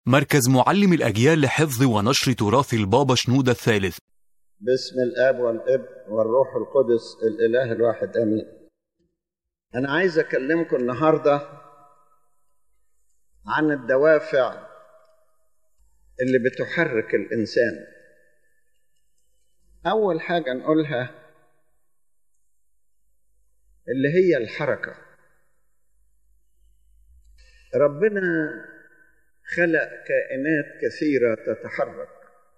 مركز معلم الأجيال لحفظ ونشر تراث البابا شنودة الثالث باسم الاب والابن والروح القدس الاله الواحد امين انا عايز اكلمكم النهارده عن الدوافع اللي بتحرك الانسان اول حاجه نقولها اللي هي الحركه ربنا خلق كائنات كثيره تتحرك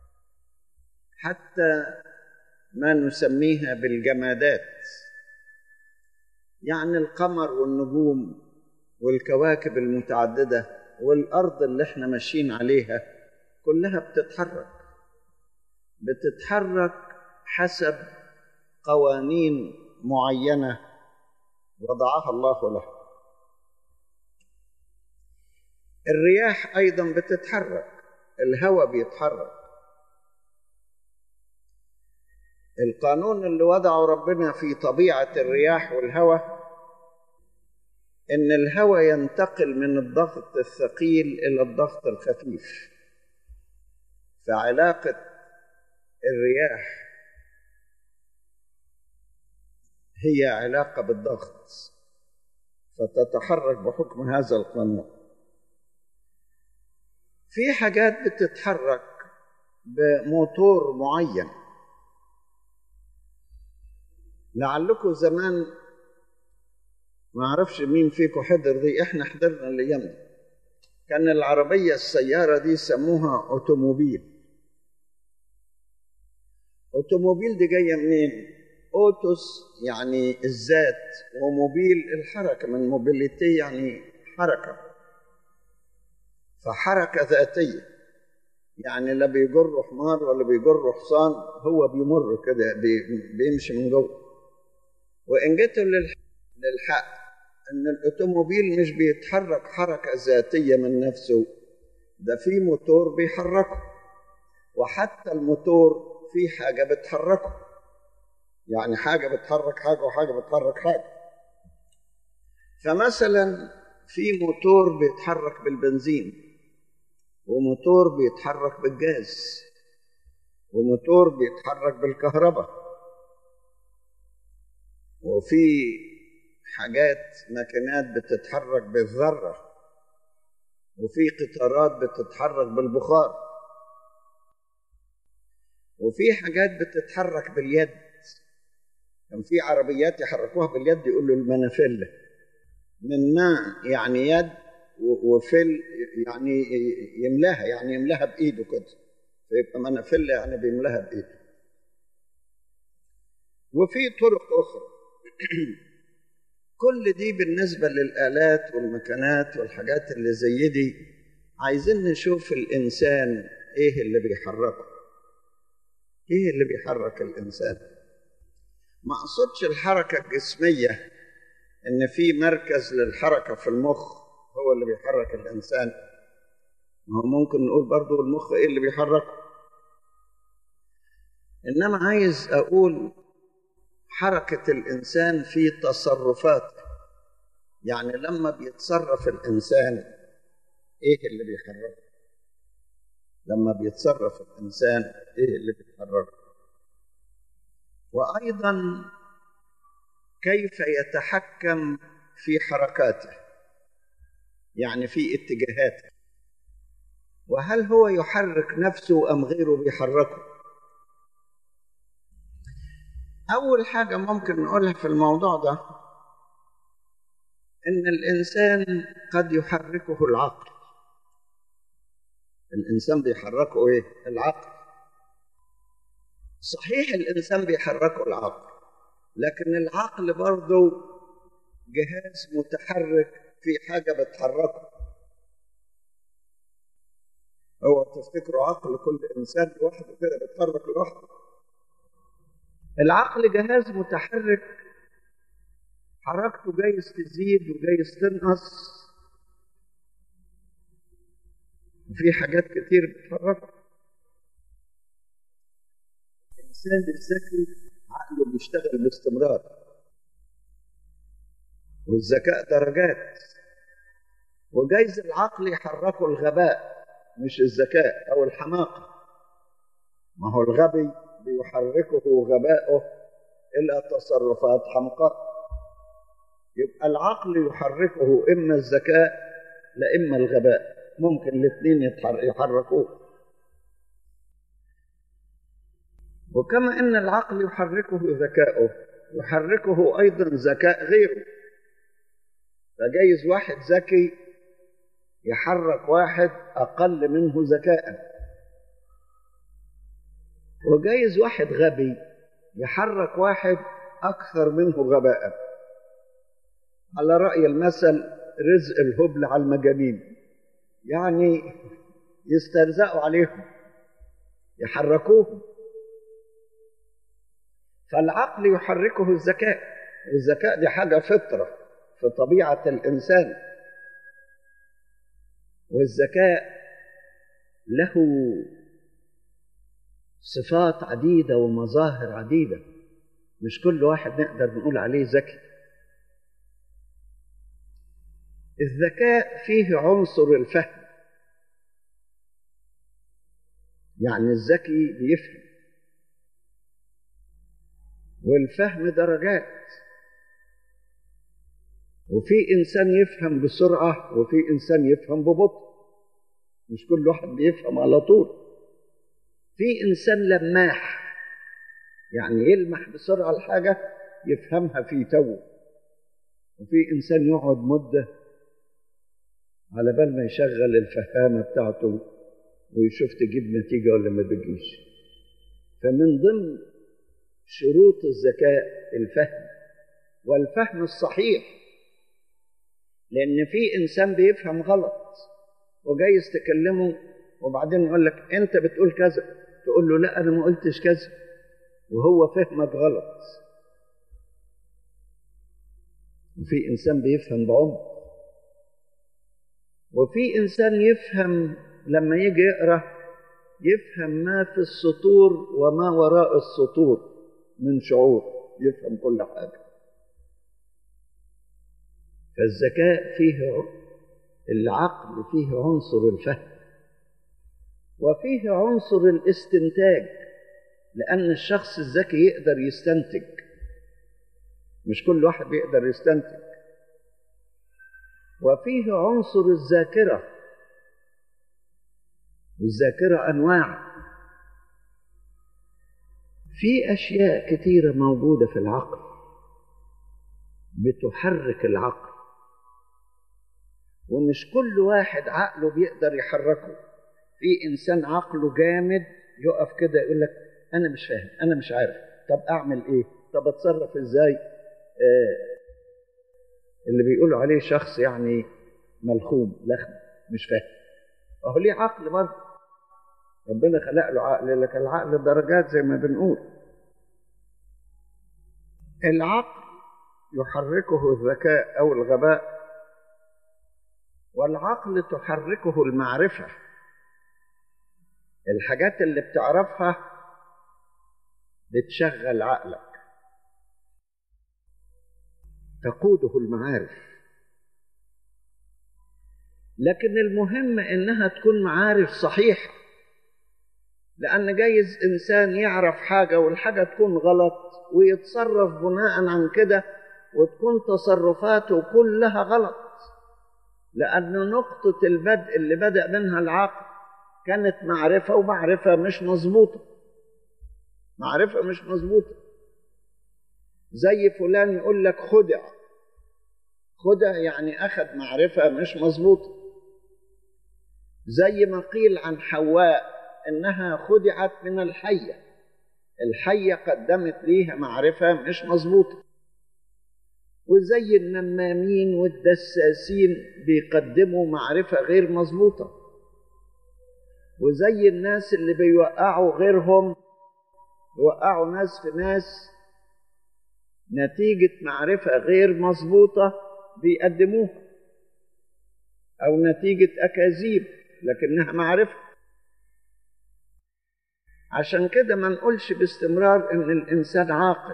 حتى ما نسميها بالجمادات يعني القمر والنجوم والكواكب المتعدده والارض اللي احنا ماشيين عليها كلها بتتحرك بتتحرك حسب قوانين معينه وضعها الله لها الرياح ايضا بتتحرك الهواء بيتحرك القانون اللي وضعه ربنا في طبيعه الرياح والهواء ان الهواء ينتقل من الضغط الثقيل الى الضغط الخفيف فعلاقه الرياح هي علاقه بالضغط فتتحرك بحكم هذا القانون في حاجات بتتحرك بموتور معين لعلكم زمان ما اعرفش مين فيكم حضر دي احنا حضرنا الايام دي كان العربيه السياره دي سموها اوتوموبيل اوتوموبيل دي جايه منين اوتوس يعني الذات وموبيل الحركه من موبيليتي يعني حركه فحركه ذاتيه يعني لا بيجر حمار ولا بيجر حصان هو بيمر كده بيمشي من جوه وان جيتوا للحق ان الاوتوموبيل مش بيتحرك حركه ذاتيه من نفسه ده في موتور بيحركه وحتى الموتور في حاجه بتحركه يعني حاجه بتحرك حاجه وحاجه بتحرك حاجه فمثلا في موتور بيتحرك بالبنزين وموتور بيتحرك بالجاز وموتور بيتحرك بالكهرباء وفي حاجات ماكينات بتتحرك بالذرة وفي قطارات بتتحرك بالبخار وفي حاجات بتتحرك باليد كان في عربيات يحركوها باليد يقولوا المنافلة من ماء يعني يد وفل يعني يملاها يعني يملاها بإيده كده فيبقى منافلة يعني بيملاها بإيده وفي طرق أخرى كل دي بالنسبة للآلات والمكانات والحاجات اللي زي دي عايزين نشوف الإنسان إيه اللي بيحركه إيه اللي بيحرك الإنسان ما أقصدش الحركة الجسمية إن في مركز للحركة في المخ هو اللي بيحرك الإنسان ما هو ممكن نقول برضو المخ إيه اللي بيحركه إنما عايز أقول حركة الإنسان في تصرفاته يعني لما بيتصرف الإنسان إيه اللي بيحركه لما بيتصرف الإنسان إيه اللي بيحركه وأيضا كيف يتحكم في حركاته يعني في اتجاهاته وهل هو يحرك نفسه أم غيره بيحركه أول حاجة ممكن نقولها في الموضوع ده إن الإنسان قد يحركه العقل الإنسان بيحركه إيه؟ العقل صحيح الإنسان بيحركه العقل لكن العقل برضه جهاز متحرك في حاجة بتحركه هو تفتكروا عقل كل إنسان لوحده كده بيتحرك لوحده العقل جهاز متحرك حركته جايز تزيد وجايز تنقص وفي حاجات كتير بتحركه الإنسان الذكي عقله بيشتغل باستمرار والذكاء درجات وجايز العقل يحركه الغباء مش الذكاء أو الحماقة ما هو الغبي بيحركه غباؤه إلى تصرفات حمقاء يبقى العقل يحركه إما الذكاء لا إما الغباء ممكن الاثنين يحركوه وكما ان العقل يحركه ذكاؤه يحركه ايضا ذكاء غيره فجايز واحد ذكي يحرك واحد اقل منه ذكاء وجايز واحد غبي يحرك واحد اكثر منه غباء على راي المثل رزق الهبل على المجانين يعني يسترزقوا عليهم يحركوهم فالعقل يحركه الذكاء والذكاء دي حاجة فطرة في طبيعة الإنسان والذكاء له صفات عديدة ومظاهر عديدة مش كل واحد نقدر نقول عليه ذكي الذكاء فيه عنصر الفهم يعني الذكي بيفهم والفهم درجات وفي انسان يفهم بسرعه وفي انسان يفهم ببطء مش كل واحد بيفهم على طول في انسان لماح يعني يلمح بسرعه الحاجه يفهمها في تو وفي انسان يقعد مده على بال ما يشغل الفهامه بتاعته ويشوف تجيب نتيجه ولا ما تجيش فمن ضمن شروط الذكاء الفهم والفهم الصحيح لان في انسان بيفهم غلط وجايز تكلمه وبعدين يقول لك انت بتقول كذا تقول له لا انا ما قلتش كذا وهو فهمك غلط وفي انسان بيفهم بعمق وفي انسان يفهم لما يجي يقرا يفهم ما في السطور وما وراء السطور من شعور يفهم كل حاجة فالذكاء فيه العقل فيه عنصر الفهم وفيه عنصر الاستنتاج لأن الشخص الذكي يقدر يستنتج مش كل واحد بيقدر يستنتج وفيه عنصر الذاكرة والذاكرة أنواع في أشياء كثيرة موجودة في العقل بتحرك العقل ومش كل واحد عقله بيقدر يحركه في إنسان عقله جامد يقف كده يقول لك أنا مش فاهم أنا مش عارف طب أعمل إيه طب أتصرف إزاي آه اللي بيقولوا عليه شخص يعني ملخوم لخم مش فاهم أهو ليه عقل برضه ربنا خلق له عقل لكن العقل درجات زي ما بنقول العقل يحركه الذكاء او الغباء والعقل تحركه المعرفه الحاجات اللي بتعرفها بتشغل عقلك تقوده المعارف لكن المهم انها تكون معارف صحيحه لأن جايز إنسان يعرف حاجة والحاجة تكون غلط ويتصرف بناء عن كده وتكون تصرفاته كلها غلط لأن نقطة البدء اللي بدأ منها العقل كانت معرفة ومعرفة مش مظبوطة معرفة مش مظبوطة زي فلان يقول لك خدع خدع يعني أخذ معرفة مش مظبوطة زي ما قيل عن حواء انها خدعت من الحيه الحيه قدمت ليها معرفه مش مظبوطه وزي النمامين والدساسين بيقدموا معرفه غير مظبوطه وزي الناس اللي بيوقعوا غيرهم يوقعوا ناس في ناس نتيجه معرفه غير مظبوطه بيقدموها او نتيجه اكاذيب لكنها معرفه عشان كده ما نقولش باستمرار ان الانسان عاقل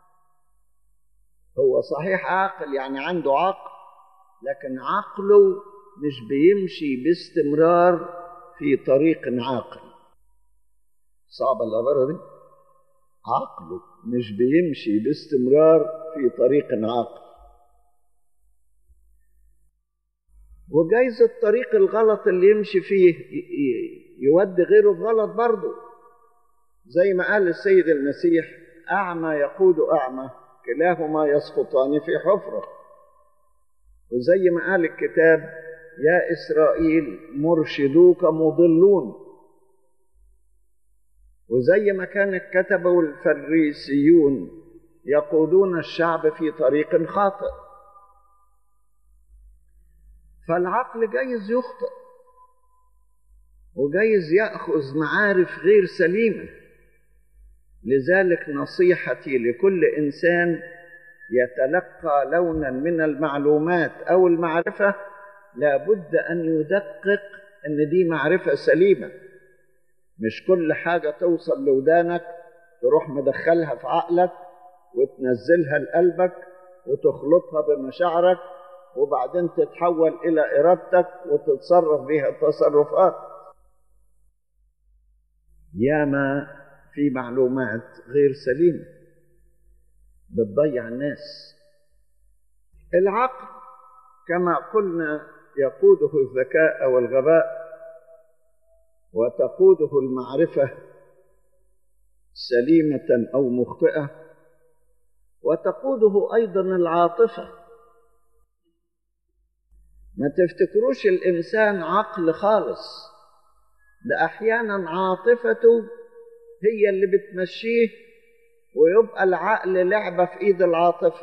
هو صحيح عاقل يعني عنده عقل لكن عقله مش بيمشي باستمرار في طريق عاقل صعبة العبارة دي عقله مش بيمشي باستمرار في طريق عاقل وجايز الطريق الغلط اللي يمشي فيه يودي غيره في غلط برضه زي ما قال السيد المسيح أعمى يقود أعمى كلاهما يسقطان في حفرة وزي ما قال الكتاب يا إسرائيل مرشدوك مضلون وزي ما كان الكتبة والفريسيون يقودون الشعب في طريق خاطئ فالعقل جايز يخطئ وجايز ياخذ معارف غير سليمه لذلك نصيحتي لكل انسان يتلقى لونا من المعلومات او المعرفه لابد ان يدقق ان دي معرفه سليمه مش كل حاجه توصل لودانك تروح مدخلها في عقلك وتنزلها لقلبك وتخلطها بمشاعرك وبعدين تتحول الى ارادتك وتتصرف بها تصرفات ياما في معلومات غير سليمه بتضيع الناس العقل كما قلنا يقوده الذكاء او الغباء وتقوده المعرفه سليمه او مخطئه وتقوده ايضا العاطفه ما تفتكروش الانسان عقل خالص ده احيانا عاطفته هي اللي بتمشيه ويبقى العقل لعبه في ايد العاطفه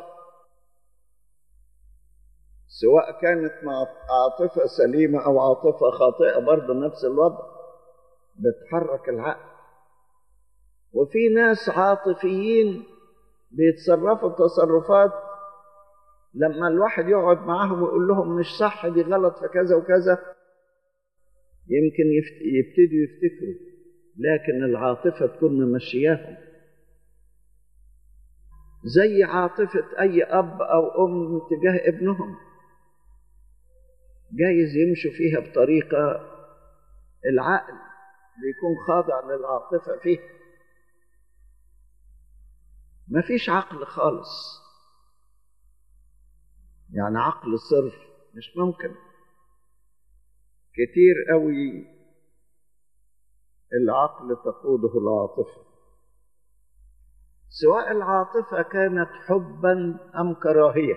سواء كانت عاطفه سليمه او عاطفه خاطئه برضه نفس الوضع بتحرك العقل وفي ناس عاطفيين بيتصرفوا تصرفات لما الواحد يقعد معاهم ويقول لهم مش صح دي غلط في كذا وكذا يمكن يبتدوا يفتكروا لكن العاطفة تكون ممشياهم زي عاطفة أي أب أو أم تجاه ابنهم جايز يمشوا فيها بطريقة العقل بيكون خاضع للعاطفة فيه مفيش عقل خالص يعني عقل صرف مش ممكن كتير قوي العقل تقوده العاطفة سواء العاطفة كانت حبا أم كراهية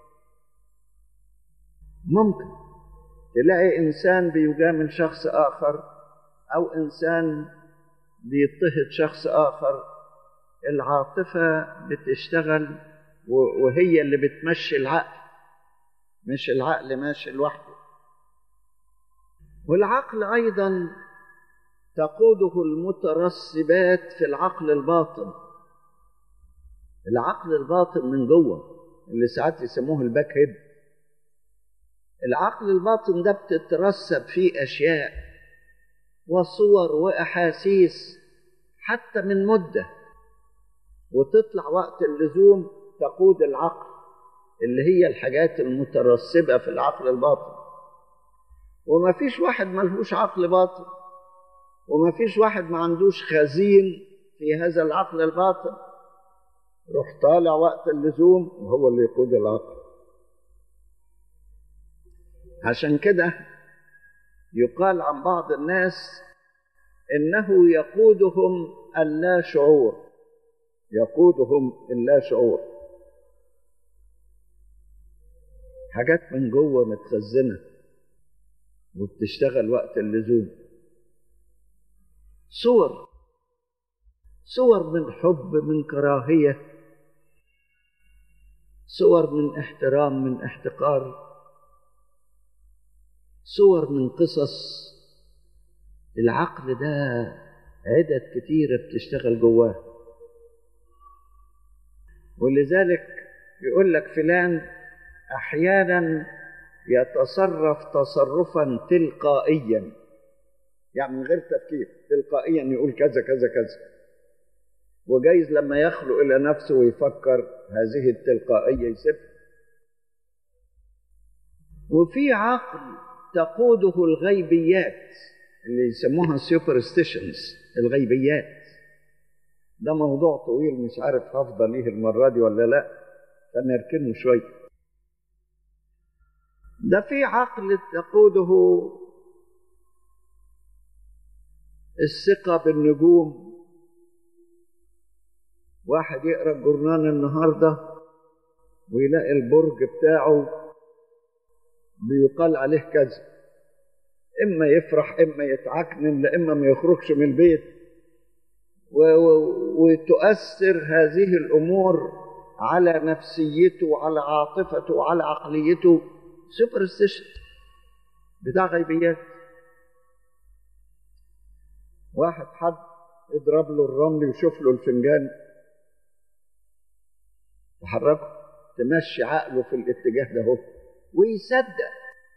ممكن تلاقي إنسان بيجامل شخص آخر أو إنسان بيضطهد شخص آخر العاطفة بتشتغل وهي اللي بتمشي العقل مش العقل ماشي لوحده والعقل ايضا تقوده المترسبات في العقل الباطن العقل الباطن من جوه اللي ساعات يسموه الباك هيد العقل الباطن ده بتترسب فيه اشياء وصور واحاسيس حتى من مده وتطلع وقت اللزوم تقود العقل اللي هي الحاجات المترسبة في العقل الباطن وما فيش واحد ملهوش عقل باطن وما فيش واحد ما عندوش خزين في هذا العقل الباطن روح طالع وقت اللزوم وهو اللي يقود العقل عشان كده يقال عن بعض الناس انه يقودهم اللا شعور يقودهم اللا شعور حاجات من جوه متخزنه وبتشتغل وقت اللزوم صور صور من حب من كراهيه صور من احترام من احتقار صور من قصص العقل ده عدد كتيره بتشتغل جواه ولذلك يقول لك فلان احيانا يتصرف تصرفا تلقائيا يعني من غير تفكير تلقائيا يقول كذا كذا كذا وجايز لما يخلق الى نفسه ويفكر هذه التلقائيه يسيبها وفي عقل تقوده الغيبيات اللي يسموها سوبرستيشنز الغيبيات ده موضوع طويل مش عارف هفضل ايه المرة دي ولا لا فنركنه شوية ده في عقل تقوده الثقة بالنجوم واحد يقرا الجورنال النهارده ويلاقي البرج بتاعه بيقال عليه كذا اما يفرح اما يتعكنن لا اما ما يخرجش من البيت و- و- وتؤثر هذه الامور على نفسيته وعلى عاطفته وعلى عقليته سوبرستيشن بتاع غيبيات واحد حد يضرب له الرمل ويشوف له الفنجان تحركه تمشي عقله في الاتجاه ده هو ويصدق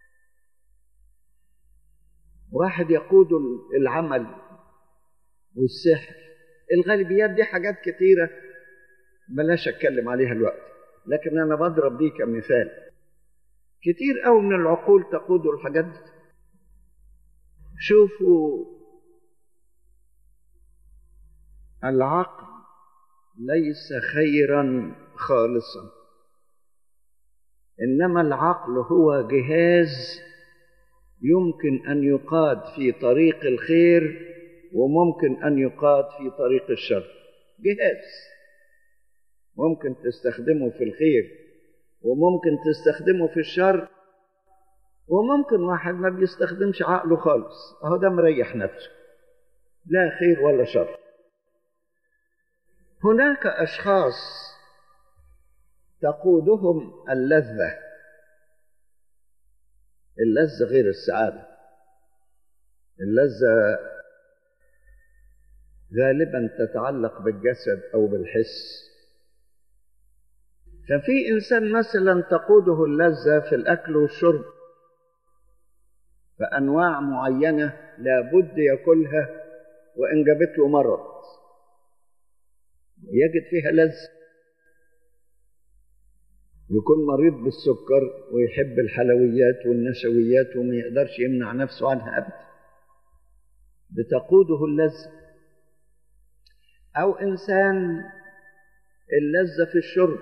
واحد يقود العمل والسحر الغالبيات دي حاجات كتيرة بلاش اتكلم عليها الوقت لكن انا بضرب دي كمثال كتير قوي من العقول تقود الحاجات دي شوفوا العقل ليس خيرا خالصا انما العقل هو جهاز يمكن ان يقاد في طريق الخير وممكن ان يقاد في طريق الشر جهاز ممكن تستخدمه في الخير وممكن تستخدمه في الشر وممكن واحد ما بيستخدمش عقله خالص اهو ده مريح نفسه لا خير ولا شر هناك اشخاص تقودهم اللذه اللذه غير السعاده اللذه غالبا تتعلق بالجسد او بالحس ففي انسان مثلا تقوده اللذه في الاكل والشرب فانواع معينه لابد ياكلها وان جابت له مرض يجد فيها لذه يكون مريض بالسكر ويحب الحلويات والنشويات وما يقدرش يمنع نفسه عنها ابدا بتقوده اللذه او انسان اللذه في الشرب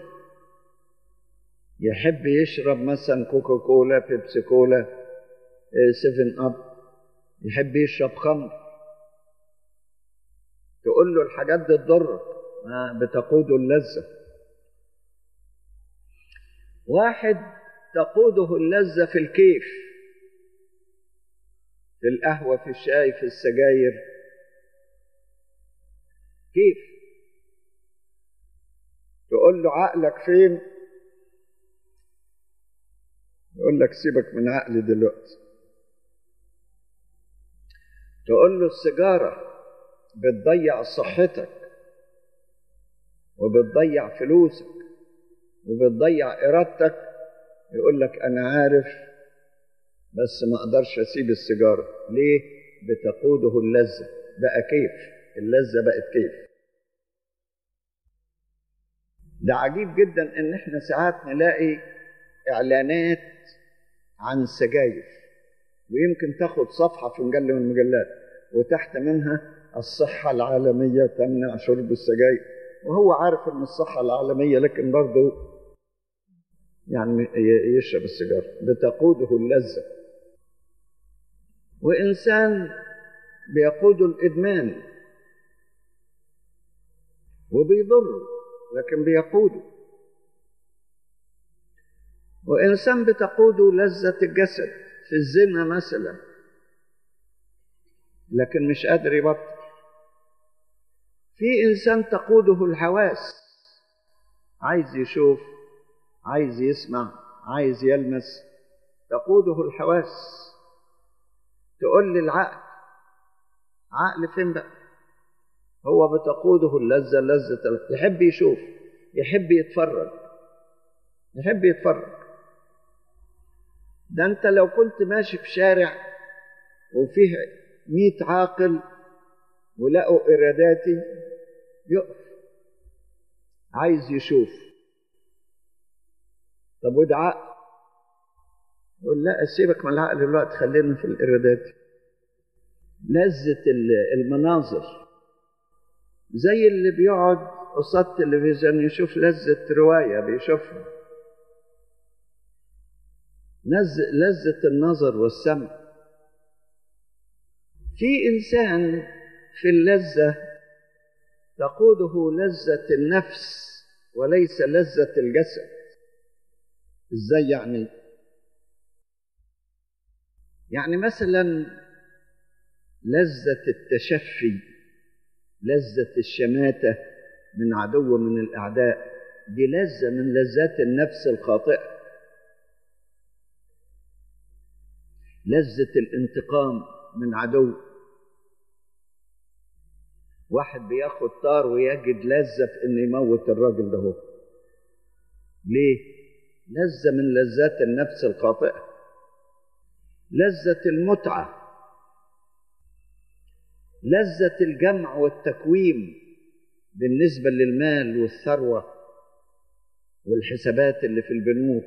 يحب يشرب مثلا كوكا كولا بيبسي كولا سيفن اب يحب يشرب خمر تقول له الحاجات دي تضرك بتقوده اللذه واحد تقوده اللذه في الكيف في القهوه في الشاي في السجاير كيف تقول له عقلك فين يقول لك سيبك من عقلي دلوقتي تقول له السيجاره بتضيع صحتك وبتضيع فلوسك وبتضيع ارادتك يقول لك انا عارف بس ما اقدرش اسيب السيجاره ليه بتقوده اللذه بقى كيف اللذه بقت كيف ده عجيب جدا ان احنا ساعات نلاقي اعلانات عن سجاير ويمكن تاخد صفحه في مجله من المجلات وتحت منها الصحه العالميه تمنع شرب السجاير وهو عارف ان الصحه العالميه لكن برضه يعني يشرب السيجاره بتقوده اللذه وانسان بيقوده الادمان وبيضر لكن بيقوده وإنسان بتقوده لذة الجسد في الزنا مثلا لكن مش قادر يبطل في إنسان تقوده الحواس عايز يشوف عايز يسمع عايز يلمس تقوده الحواس تقول لي العقل عقل فين بقى هو بتقوده اللذة لذة يحب يشوف يحب يتفرج يحب يتفرج ده انت لو كنت ماشي في شارع وفيه مئة عاقل ولقوا إراداتي يقف عايز يشوف طب وده عقل يقول لا سيبك من العقل دلوقتي خلينا في الإرادات لذة المناظر زي اللي بيقعد قصاد التلفزيون يشوف لذة رواية بيشوفها لذة النظر والسمع في إنسان في اللذة تقوده لذة النفس وليس لذة الجسد ازاي يعني يعني مثلا لذة التشفي لذة الشماتة من عدو من الأعداء دي لذة من لذات النفس الخاطئة لذة الانتقام من عدو واحد بياخد طار ويجد لذة في انه يموت الراجل ده هو ليه؟ لذة من لذات النفس الخاطئة لذة المتعة لذة الجمع والتكويم بالنسبة للمال والثروة والحسابات اللي في البنوك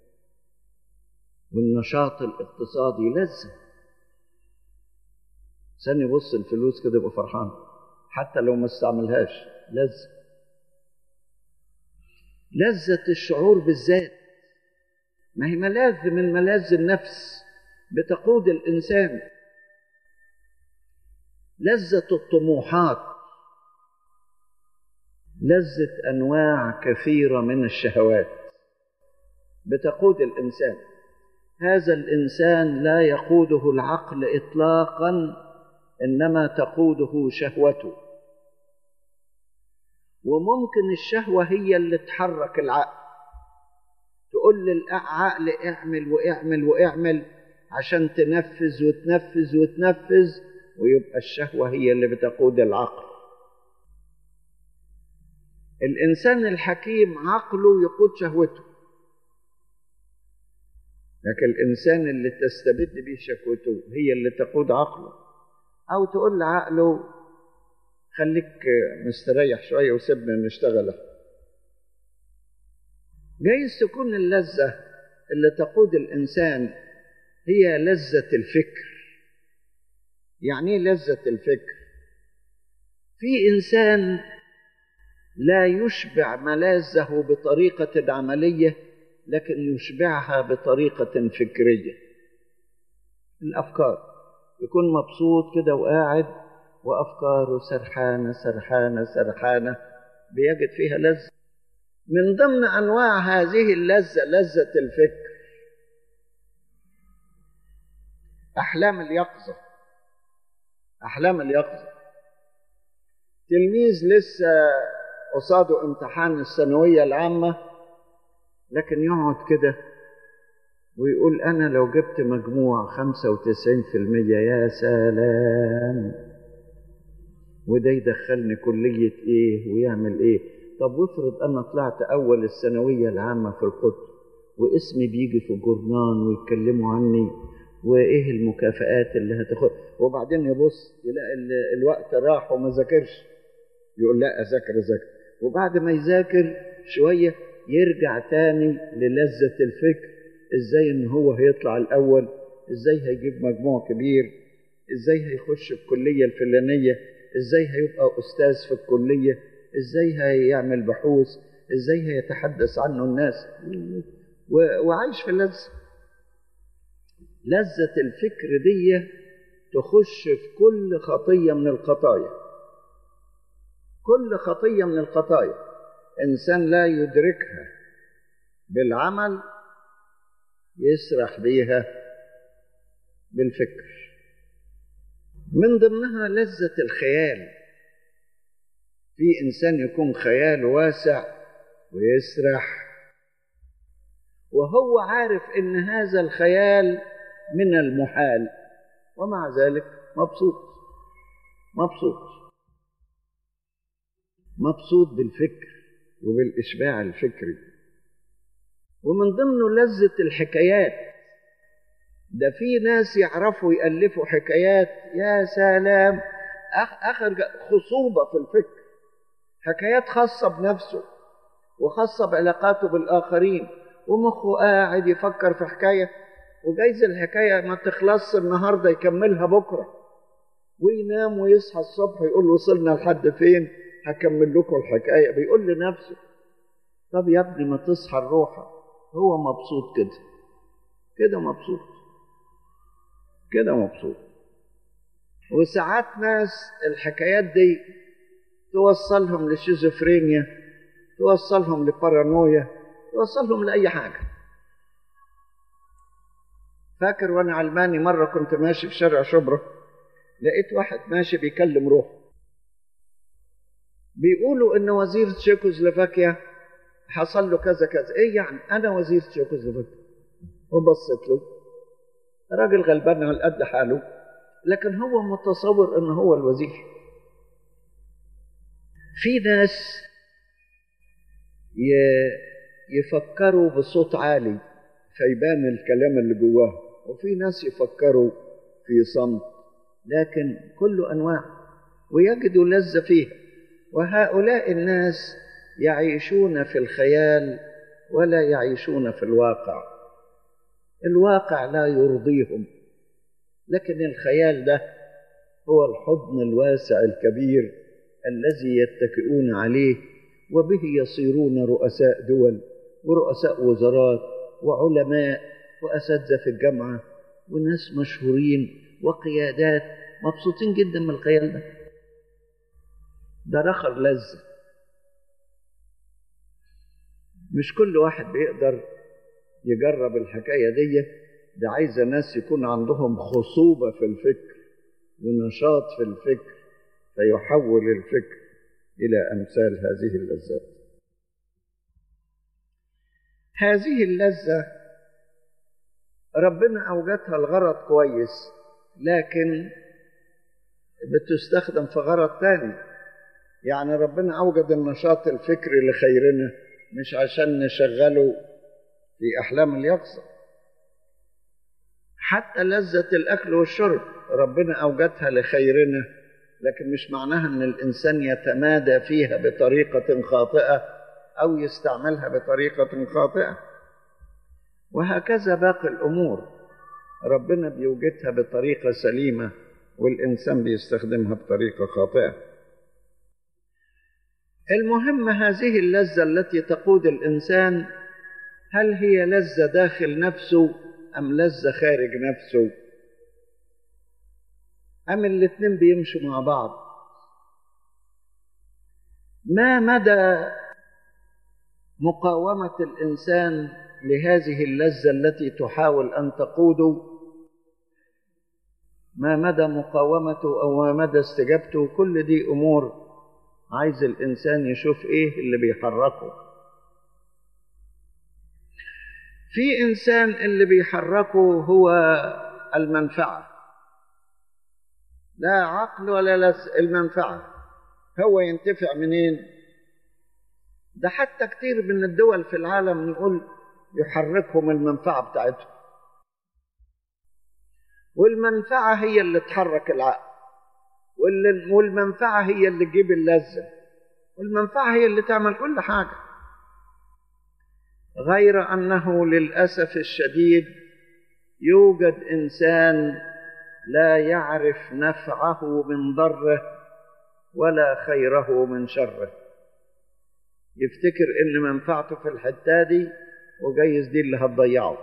والنشاط الاقتصادي لذة ثاني يبص الفلوس كده يبقى فرحان حتى لو ما استعملهاش لذة لذة الشعور بالذات ما هي ملاذ من ملاذ النفس بتقود الإنسان لذة الطموحات لذة أنواع كثيرة من الشهوات بتقود الإنسان هذا الإنسان لا يقوده العقل إطلاقا إنما تقوده شهوته وممكن الشهوة هي اللي تحرك العقل تقول للعقل اعمل واعمل واعمل عشان تنفذ وتنفذ وتنفذ ويبقى الشهوة هي اللي بتقود العقل الإنسان الحكيم عقله يقود شهوته لكن الإنسان اللي تستبد به شهوته هي اللي تقود عقله أو تقول لعقله خليك مستريح شوية وسيبنا نشتغل جايز تكون اللذة اللي تقود الإنسان هي لذة الفكر يعني ايه لذة الفكر في إنسان لا يشبع ملاذه بطريقة عملية لكن يشبعها بطريقة فكرية الأفكار يكون مبسوط كده وقاعد وأفكاره سرحانة سرحانة سرحانة بيجد فيها لذة من ضمن أنواع هذه اللذة لذة الفكر أحلام اليقظة أحلام اليقظة تلميذ لسه قصاده امتحان الثانوية العامة لكن يقعد كده ويقول أنا لو جبت مجموع خمسة وتسعين في المية يا سلام وده يدخلني كلية إيه ويعمل إيه طب وافرض أنا طلعت أول الثانوية العامة في القطر واسمي بيجي في الجورنان ويتكلموا عني وايه المكافآت اللي هتاخد وبعدين يبص يلاقي الوقت راح وما ذاكرش يقول لا اذاكر اذاكر وبعد ما يذاكر شويه يرجع تاني للذة الفكر ازاي ان هو هيطلع الاول ازاي هيجيب مجموع كبير ازاي هيخش الكلية الفلانية ازاي هيبقى استاذ في الكلية ازاي هيعمل بحوث ازاي هيتحدث عنه الناس وعايش في اللذة لذة الفكر دي تخش في كل خطية من الخطايا كل خطية من الخطايا إنسان لا يدركها بالعمل يسرح بيها بالفكر من ضمنها لذة الخيال في إنسان يكون خياله واسع ويسرح وهو عارف إن هذا الخيال من المحال ومع ذلك مبسوط مبسوط مبسوط بالفكر وبالإشباع الفكري ومن ضمنه لذة الحكايات ده في ناس يعرفوا يألفوا حكايات يا سلام آخر خصوبة في الفكر حكايات خاصة بنفسه وخاصة بعلاقاته بالآخرين ومخه قاعد يفكر في حكاية وجايز الحكاية ما تخلصش النهاردة يكملها بكرة وينام ويصحى الصبح يقول وصلنا لحد فين هكمل لكم الحكايه بيقول لنفسه طب يا ابني ما تصحى الروحه هو مبسوط كده كده مبسوط كده مبسوط وساعات ناس الحكايات دي توصلهم لشيزوفرينيا توصلهم لبارانويا توصلهم لأي حاجة فاكر وانا علماني مرة كنت ماشي في شارع شبرا لقيت واحد ماشي بيكلم روحه بيقولوا ان وزير تشيكوسلوفاكيا حصل له كذا كذا ايه يعني انا وزير تشيكوسلوفاكيا وبصيت له راجل غلبان على قد حاله لكن هو متصور ان هو الوزير في ناس يفكروا بصوت عالي فيبان الكلام اللي جواه وفي ناس يفكروا في صمت لكن كل انواع ويجدوا لذه فيها وهؤلاء الناس يعيشون في الخيال ولا يعيشون في الواقع الواقع لا يرضيهم لكن الخيال ده هو الحضن الواسع الكبير الذي يتكئون عليه وبه يصيرون رؤساء دول ورؤساء وزارات وعلماء واساتذه في الجامعه وناس مشهورين وقيادات مبسوطين جدا من الخيال ده ده رخر لذه مش كل واحد بيقدر يجرب الحكايه دي ده عايزه ناس يكون عندهم خصوبه في الفكر ونشاط في الفكر فيحول الفكر الى امثال هذه اللذات هذه اللذه ربنا اوجدها الغرض كويس لكن بتستخدم في غرض تاني يعني ربنا اوجد النشاط الفكري لخيرنا مش عشان نشغله في احلام اليقظه حتى لذه الاكل والشرب ربنا اوجدها لخيرنا لكن مش معناها ان الانسان يتمادى فيها بطريقه خاطئه او يستعملها بطريقه خاطئه وهكذا باقي الامور ربنا بيوجدها بطريقه سليمه والانسان بيستخدمها بطريقه خاطئه المهم هذه اللذه التي تقود الانسان هل هي لذه داخل نفسه ام لذه خارج نفسه أم الاتنين بيمشوا مع بعض ما مدى مقاومة الإنسان لهذه اللذة التي تحاول أن تقوده ما مدى مقاومته أو ما مدى استجابته كل دي أمور عايز الإنسان يشوف إيه اللي بيحركه في إنسان اللي بيحركه هو المنفعه لا عقل ولا لس المنفعة هو ينتفع منين ده حتى كتير من الدول في العالم نقول يحركهم المنفعة بتاعتهم والمنفعة هي اللي تحرك العقل والمنفعة هي اللي تجيب اللذة والمنفعة هي اللي تعمل كل حاجة غير أنه للأسف الشديد يوجد إنسان لا يعرف نفعه من ضره ولا خيره من شره يفتكر ان منفعته في الحته دي وجايز دي اللي هتضيعه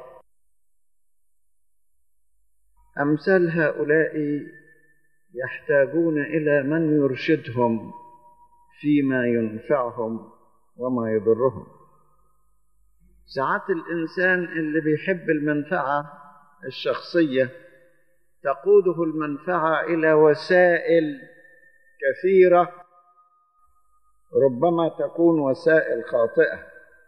امثال هؤلاء يحتاجون الى من يرشدهم فيما ينفعهم وما يضرهم ساعات الانسان اللي بيحب المنفعه الشخصيه تقوده المنفعه الى وسائل كثيره ربما تكون وسائل خاطئه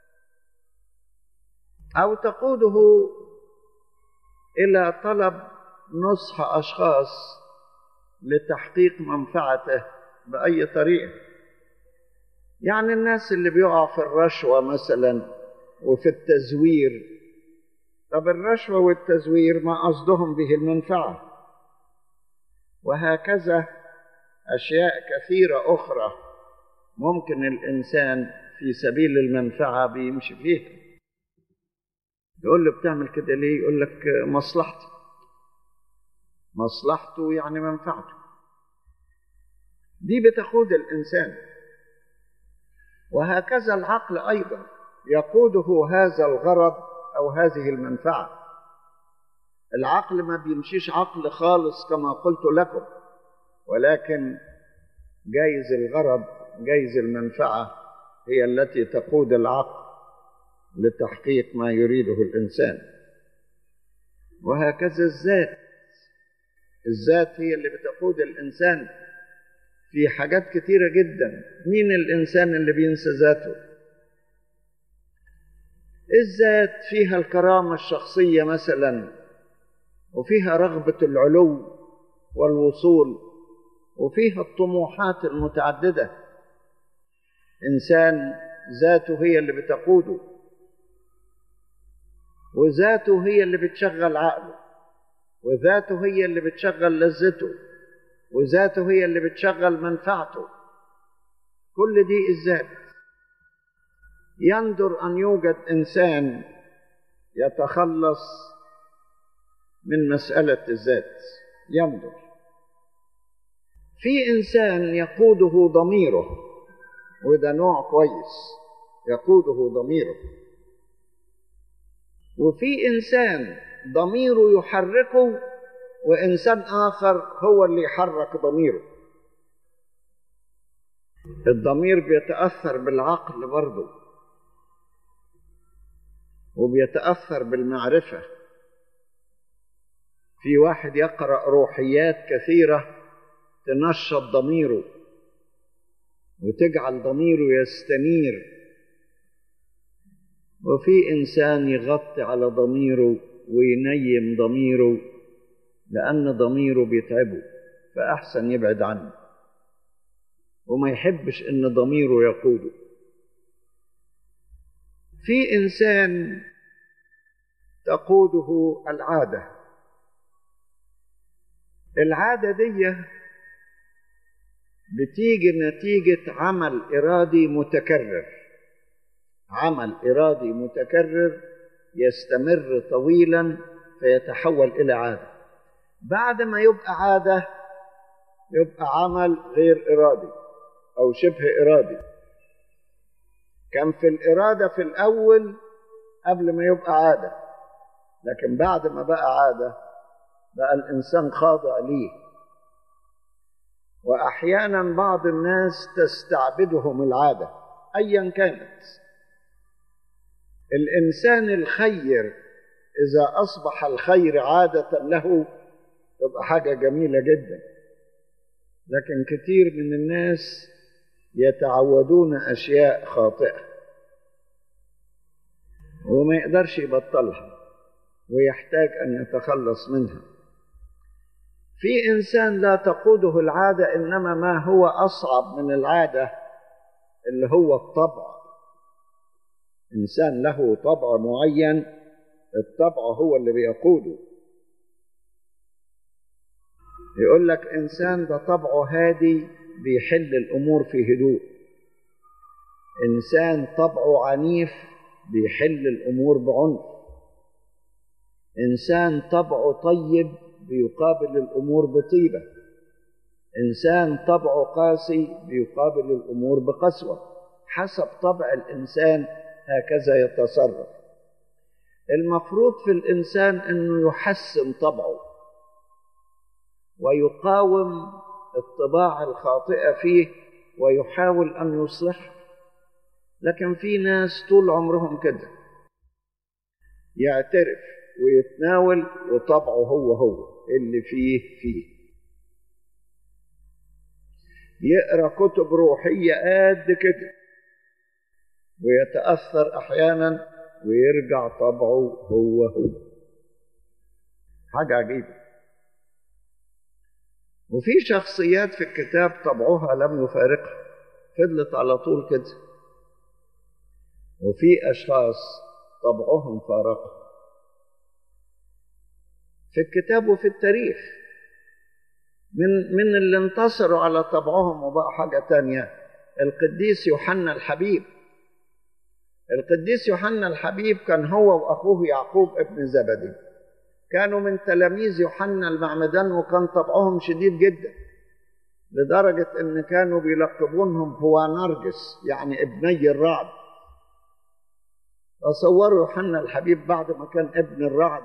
او تقوده الى طلب نصح اشخاص لتحقيق منفعته باي طريقه يعني الناس اللي بيقع في الرشوه مثلا وفي التزوير طب الرشوه والتزوير ما قصدهم به المنفعه وهكذا اشياء كثيره اخرى ممكن الانسان في سبيل المنفعه بيمشي فيها يقول له بتعمل كده ليه يقول لك مصلحتي مصلحته يعني منفعته دي بتقود الإنسان وهكذا العقل أيضا يقوده هذا الغرض أو هذه المنفعة العقل ما بيمشيش عقل خالص كما قلت لكم ولكن جايز الغرض جايز المنفعة هي التي تقود العقل لتحقيق ما يريده الإنسان وهكذا الذات الذات هي اللي بتقود الإنسان في حاجات كتيرة جدا مين الإنسان اللي بينسى ذاته الذات فيها الكرامة الشخصية مثلا وفيها رغبة العلو والوصول وفيها الطموحات المتعددة إنسان ذاته هي اللي بتقوده وذاته هي اللي بتشغل عقله وذاته هي اللي بتشغل لذته وذاته هي اللي بتشغل منفعته كل دي الذات يندر ان يوجد انسان يتخلص من مساله الذات يندر في انسان يقوده ضميره وده نوع كويس يقوده ضميره وفي انسان ضميره يحركه وانسان اخر هو اللي يحرك ضميره الضمير بيتاثر بالعقل برضه وبيتاثر بالمعرفه في واحد يقرا روحيات كثيره تنشط ضميره وتجعل ضميره يستنير وفي انسان يغطي على ضميره وينيم ضميره لان ضميره بيتعبه فاحسن يبعد عنه وما يحبش ان ضميره يقوده في انسان تقوده العاده العاده دي بتيجي نتيجه عمل ارادي متكرر عمل ارادي متكرر يستمر طويلا فيتحول الى عاده بعد ما يبقى عاده يبقى عمل غير ارادي او شبه ارادي كان في الاراده في الاول قبل ما يبقى عاده لكن بعد ما بقى عاده بقى الانسان خاضع ليه واحيانا بعض الناس تستعبدهم العاده ايا كانت الانسان الخير اذا اصبح الخير عاده له تبقى حاجه جميله جدا لكن كثير من الناس يتعودون اشياء خاطئه وما يقدرش يبطلها ويحتاج ان يتخلص منها في انسان لا تقوده العاده انما ما هو اصعب من العاده اللي هو الطبع انسان له طبع معين الطبع هو اللي بيقوده يقول لك انسان ده طبعه هادي بيحل الامور في هدوء انسان طبعه عنيف بيحل الامور بعنف انسان طبعه طيب بيقابل الامور بطيبه انسان طبعه قاسي بيقابل الامور بقسوه حسب طبع الانسان هكذا يتصرف المفروض في الانسان انه يحسن طبعه ويقاوم الطباع الخاطئه فيه ويحاول ان يصلحها لكن في ناس طول عمرهم كده يعترف ويتناول وطبعه هو هو اللي فيه فيه يقرا كتب روحيه قد كده ويتاثر احيانا ويرجع طبعه هو هو حاجه عجيبه وفي شخصيات في الكتاب طبعها لم يفارقها فضلت على طول كده وفي اشخاص طبعهم فارقها في الكتاب وفي التاريخ من من اللي انتصروا على طبعهم وبقى حاجه تانية القديس يوحنا الحبيب القديس يوحنا الحبيب كان هو واخوه يعقوب ابن زبدي كانوا من تلاميذ يوحنا المعمدان وكان طبعهم شديد جدا لدرجة إن كانوا بيلقبونهم هو نرجس يعني ابني الرعد تصوروا يوحنا الحبيب بعد ما كان ابن الرعد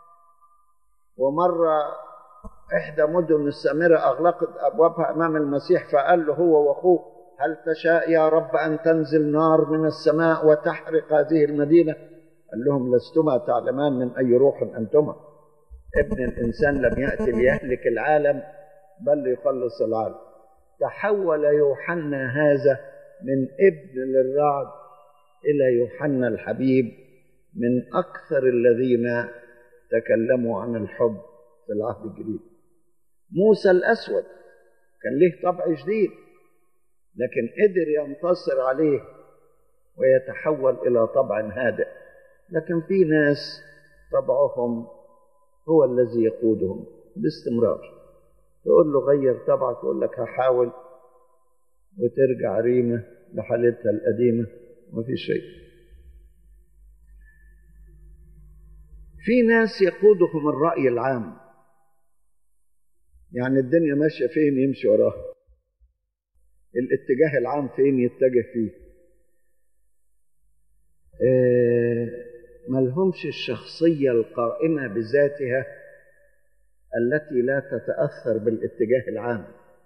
ومرة إحدى مدن السامرة أغلقت أبوابها أمام المسيح فقال له هو وأخوه هل تشاء يا رب أن تنزل نار من السماء وتحرق هذه المدينة قال لهم لستما تعلمان من أي روح أنتما ابن الإنسان لم يأتي ليهلك العالم بل ليخلص العالم تحول يوحنا هذا من ابن للرعد إلى يوحنا الحبيب من أكثر الذين تكلموا عن الحب في العهد الجديد موسى الأسود كان له طبع شديد لكن قدر ينتصر عليه ويتحول إلى طبع هادئ لكن في ناس طبعهم هو الذي يقودهم باستمرار تقول له غير طبعك يقول لك هحاول وترجع ريمة لحالتها القديمة وفي شيء في ناس يقودهم الرأي العام يعني الدنيا ماشية فين يمشي وراها الاتجاه العام فين يتجه فيه آه ملهمش الشخصية القائمة بذاتها التي لا تتأثر بالاتجاه العام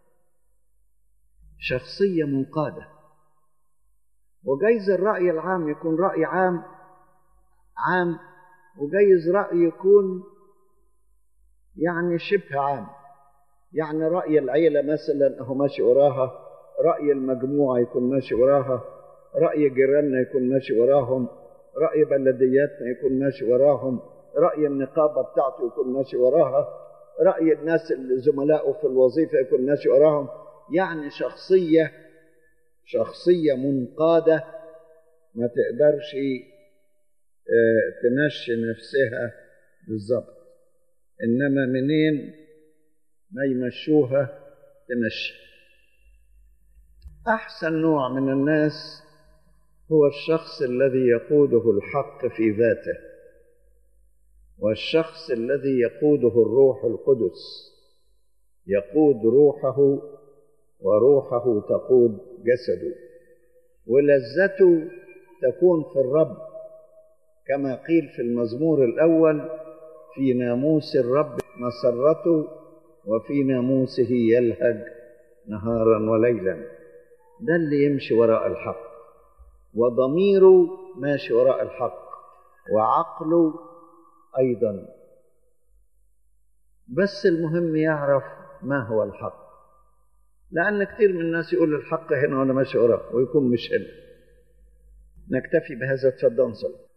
شخصية منقادة وجايز الرأي العام يكون رأي عام عام وجايز رأي يكون يعني شبه عام يعني رأي العيلة مثلا أهو ماشي وراها رأي المجموعة يكون ماشي وراها رأي جيراننا يكون ماشي وراهم رأي بلدياتنا يكون ماشي وراهم رأي النقابة بتاعته يكون ماشي وراها رأي الناس اللي زملائه في الوظيفة يكون ماشي وراهم يعني شخصية شخصية منقادة ما تقدرش تمشي نفسها بالظبط إنما منين ما يمشوها تمشي أحسن نوع من الناس هو الشخص الذي يقوده الحق في ذاته والشخص الذي يقوده الروح القدس يقود روحه وروحه تقود جسده ولذته تكون في الرب كما قيل في المزمور الاول في ناموس الرب مسرته وفي ناموسه يلهج نهارا وليلا ده اللي يمشي وراء الحق وضميره ماشي وراء الحق وعقله ايضا بس المهم يعرف ما هو الحق لان كثير من الناس يقول الحق هنا وانا ماشي وراه ويكون مش هنا نكتفي بهذا تفضل نصلي